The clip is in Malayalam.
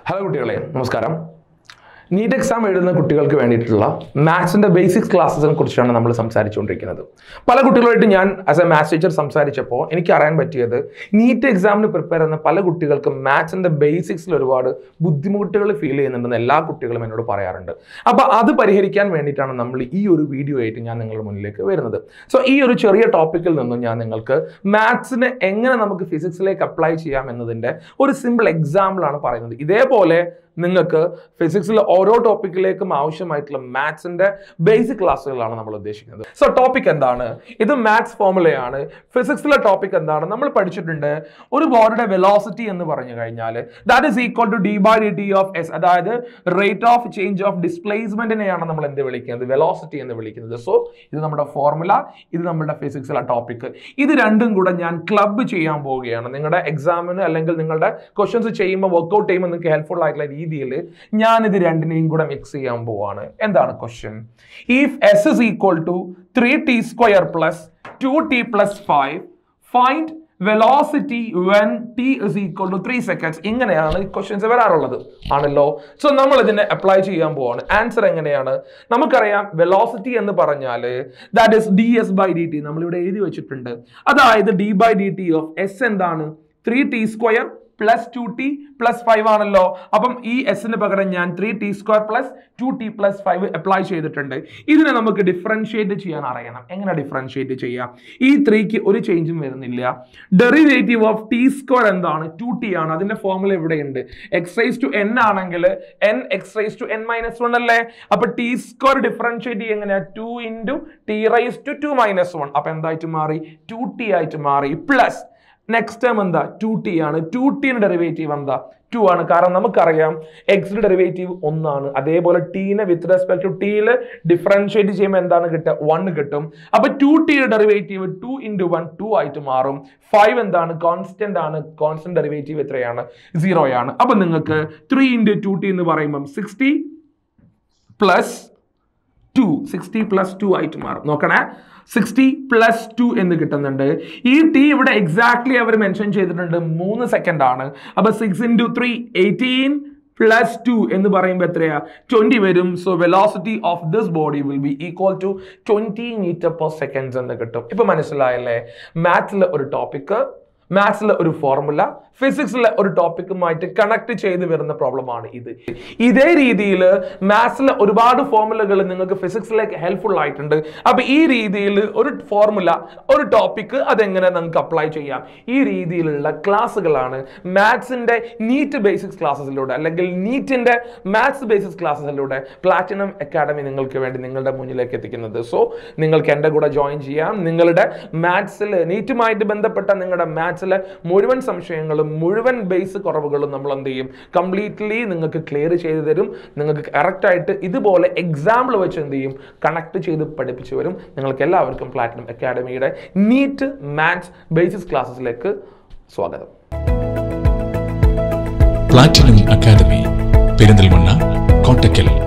ഹലോ കുട്ടികളെ നമസ്കാരം നീറ്റ് എക്സാം എഴുതുന്ന കുട്ടികൾക്ക് വേണ്ടിയിട്ടുള്ള മാത്സിന്റെ ബേസിക്സ് ക്ലാസ്സിനെ കുറിച്ചാണ് നമ്മൾ സംസാരിച്ചുകൊണ്ടിരിക്കുന്നത് പല കുട്ടികളുമായിട്ട് ഞാൻ ആസ് എ മാത്സ് ടീച്ചർ സംസാരിച്ചപ്പോൾ എനിക്ക് അറിയാൻ പറ്റിയത് നീറ്റ് എക്സാമിന് പ്രിപ്പയർ ചെയ്യുന്ന പല കുട്ടികൾക്കും മാത്സിന്റെ ബേസിക്സിൽ ഒരുപാട് ബുദ്ധിമുട്ടുകൾ ഫീൽ ചെയ്യുന്നുണ്ടെന്ന് എല്ലാ കുട്ടികളും എന്നോട് പറയാറുണ്ട് അപ്പോൾ അത് പരിഹരിക്കാൻ വേണ്ടിയിട്ടാണ് നമ്മൾ ഈ ഒരു വീഡിയോ ആയിട്ട് ഞാൻ നിങ്ങളുടെ മുന്നിലേക്ക് വരുന്നത് സോ ഈ ഒരു ചെറിയ ടോപ്പിക്കിൽ നിന്നും ഞാൻ നിങ്ങൾക്ക് മാത്സിനെ എങ്ങനെ നമുക്ക് ഫിസിക്സിലേക്ക് അപ്ലൈ ചെയ്യാം എന്നതിൻ്റെ ഒരു സിമ്പിൾ എക്സാമ്പിളാണ് പറയുന്നത് ഇതേപോലെ നിങ്ങൾക്ക് ഫിസിക്സിലെ ഓരോ ടോപ്പിക്കിലേക്കും ആവശ്യമായിട്ടുള്ള മാത്സിന്റെ ബേസിക് ക്ലാസ്സുകളാണ് നമ്മൾ ഉദ്ദേശിക്കുന്നത് സോ ടോപ്പിക് എന്താണ് ഇത് മാത്സ് ഫോർമുലയാണ് ഫിസിക്സിലെ ടോപ്പിക് എന്താണ് നമ്മൾ പഠിച്ചിട്ടുണ്ട് ഒരു ബോഡിയുടെ വെലോസിറ്റി എന്ന് പറഞ്ഞു കഴിഞ്ഞാൽ that is equal to D by D T of S അതായത് റേറ്റ് ഓഫ് ചേഞ്ച് ഓഫ് ഡിസ്പ്ലേസ്മെന്റിനെയാണ് നമ്മൾ എന്ത് വിളിക്കുന്നത് വെലോസിറ്റി എന്ന് വിളിക്കുന്നത് സോ ഇത് നമ്മുടെ ഫോർമുല ഇത് നമ്മുടെ ഫിസിക്സിലെ ടോപ്പിക് ഇത് രണ്ടും കൂടെ ഞാൻ ക്ലബ്ബ് ചെയ്യാൻ പോവുകയാണ് നിങ്ങളുടെ എക്സാമിന് അല്ലെങ്കിൽ നിങ്ങളുടെ ക്വസ്റ്റ്യൻസ് ചെയ്യുമ്പോൾ വർക്ക്ഔട്ട് ചെയ്യുമ്പോൾ നിങ്ങൾക്ക് ഹെൽപ്ഫുൾ ആയിട്ടുള്ള രീതിയിൽ ഞാൻ ഇത് രണ്ടിനെയും കൂടെ മിക്സ് ചെയ്യാൻ പോവാണ് എന്താണ് question if S is equal to three T square plus two T plus five find velocity when T is equal to three seconds ഇങ്ങനെയാണ് ക്വസ്റ്റ്യൻസ് വരാറുള്ളത് ആണല്ലോ സോ നമ്മൾ ഇതിനെ അപ്ലൈ ചെയ്യാൻ പോവാണ് ആൻസർ എങ്ങനെയാണ് നമുക്കറിയാം വെലോസിറ്റി എന്ന് പറഞ്ഞാൽ that is D S by D T നമ്മളിവിടെ എഴുതി വെച്ചിട്ടുണ്ട് അതായത് D by D T of S എന്താണ് three T square plus two T plus five ആണല്ലോ അപ്പം ഈ എസിന് പകരം ഞാൻ three T square plus two T plus five apply ചെയ്തിട്ടുണ്ട് ഇതിനെ നമുക്ക് ഡിഫറൻഷിയേറ്റ് ചെയ്യാൻ അറിയണം എങ്ങനെ ഡിഫറൻഷിയേറ്റ് ചെയ്യാം ഈ ത്രീക്ക് ഒരു ചേഞ്ചും വരുന്നില്ല ഡെറിവേറ്റീവ് ഓഫ് ടി സ്ക്വയർ എന്താണ് ടു ടി ആണ് അതിന്റെ ഫോർമുല ഇവിടെയുണ്ട് എക്സ് റൈസ് ടു എൻ ആണെങ്കിൽ N X raise to N minus one അല്ലേ അപ്പൊ ടി സ്ക്വയർ ഡിഫറൻഷിയേറ്റ് ചെയ്യുക എങ്ങനെയാ two into T raise to two minus one അപ്പൊ എന്തായിട്ട് മാറി ടു ടി ആയിട്ട് മാറി പ്ലസ് നെക്സ്റ്റ് ടേം എന്താ ടു ടി ആണ് ടു ടിയുടെ ഡെറിവേറ്റീവ് എന്താ ടു ആണ് കാരണം നമുക്കറിയാം എക്സിന്റെ ഡെറിവേറ്റീവ് ഒന്നാണ് അതേപോലെ ടീനെ വിത്ത് റെസ്പെക്ട് ടു ടിയിൽ ഡിഫറൻഷിയേറ്റ് ചെയ്യുമ്പോൾ എന്താണ് കിട്ടുക വൺ കിട്ടും അപ്പൊ ടു ടിയുടെ derivative two into one two ആയിട്ട് മാറും ഫൈവ് എന്താണ് കോൺസ്റ്റന്റ് ആണ് കോൺസ്റ്റന്റ് ഡെറിവേറ്റീവ് എത്രയാണ് സീറോ ആണ് അപ്പൊ നിങ്ങൾക്ക് ത്രീ ഇൻറ്റു ടു ടി എന്ന് പറയുമ്പം sixty plus two sixty plus two ആയിട്ട് മാറും നോക്കണേ സിക്സ്റ്റി പ്ലസ് ടു എന്ന് കിട്ടുന്നുണ്ട് ഈ ടി ഇവിടെ എക്സാക്ട്ലി അവർ മെൻഷൻ ചെയ്തിട്ടുണ്ട് മൂന്ന് സെക്കൻഡ് ആണ് അപ്പൊ six into three eighteen plus two എന്ന് പറയുമ്പോൾ എത്രയാ ട്വന്റി വരും so velocity of this body will be equal to twenty metre per seconds എന്ന് കിട്ടും ഇപ്പൊ മനസ്സിലായല്ലേ മാത്സിലെ ഒരു ടോപ്പിക്ക് മാത്സിലെ ഒരു ഫോർമുല ഫിസിക്സിലെ ഒരു ടോപ്പിക്കുമായിട്ട് കണക്ട് ചെയ്ത് വരുന്ന പ്രോബ്ലമാണ് ഇത് ഇതേ രീതിയിൽ മാത്സിലെ ഒരുപാട് ഫോർമുലകൾ നിങ്ങൾക്ക് ഫിസിക്സിലേക്ക് ഹെൽപ്ഫുൾ ആയിട്ടുണ്ട് അപ്പൊ ഈ രീതിയിൽ ഒരു ഫോർമുല ഒരു ടോപ്പിക്ക് അതെങ്ങനെ നിങ്ങൾക്ക് അപ്ലൈ ചെയ്യാം ഈ രീതിയിലുള്ള ക്ലാസ്സുകളാണ് മാത്സിന്റെ നീറ്റ് ബേസിക്സ് ക്ലാസ്സസിലൂടെ അല്ലെങ്കിൽ നീറ്റിന്റെ മാത്സ് ബേസിക്സ് ക്ലാസ്സസിലൂടെ പ്ലാറ്റിനം അക്കാഡമി നിങ്ങൾക്ക് വേണ്ടി നിങ്ങളുടെ മുന്നിലേക്ക് എത്തിക്കുന്നത് സോ നിങ്ങൾക്ക് എൻ്റെ കൂടെ ജോയിൻ ചെയ്യാം നിങ്ങളുടെ മാത്സിൽ നീറ്റുമായിട്ട് ബന്ധപ്പെട്ട നിങ്ങളുടെ മാത്സിലെ മുഴുവൻ സംശയങ്ങളും മുഴുവൻ ബേസ് കുറവുകളും നമ്മൾ എന്ത് ചെയ്യും കംപ്ലീറ്റ്ലി നിങ്ങൾക്ക് ക്ലിയർ ചെയ്തു തരും നിങ്ങൾക്ക് കറക്റ്റ് ആയിട്ട് ഇതുപോലെ എക്സാമ്പിൾ വെച്ച് എന്ത് ചെയ്യും കണക്ട് ചെയ്ത് പഠിപ്പിച്ചു വരും നിങ്ങൾക്ക് എല്ലാവർക്കും പ്ലാറ്റിനം അക്കാഡമിയുടെ നീറ്റ് മാത്സ് ബേസിക്സ് ക്ലാസ്സസിലേക്ക് സ്വാഗതം പ്ലാറ്റിനം അക്കാദമി പെരിന്തൽമണ്ണ കോട്ടക്കൽ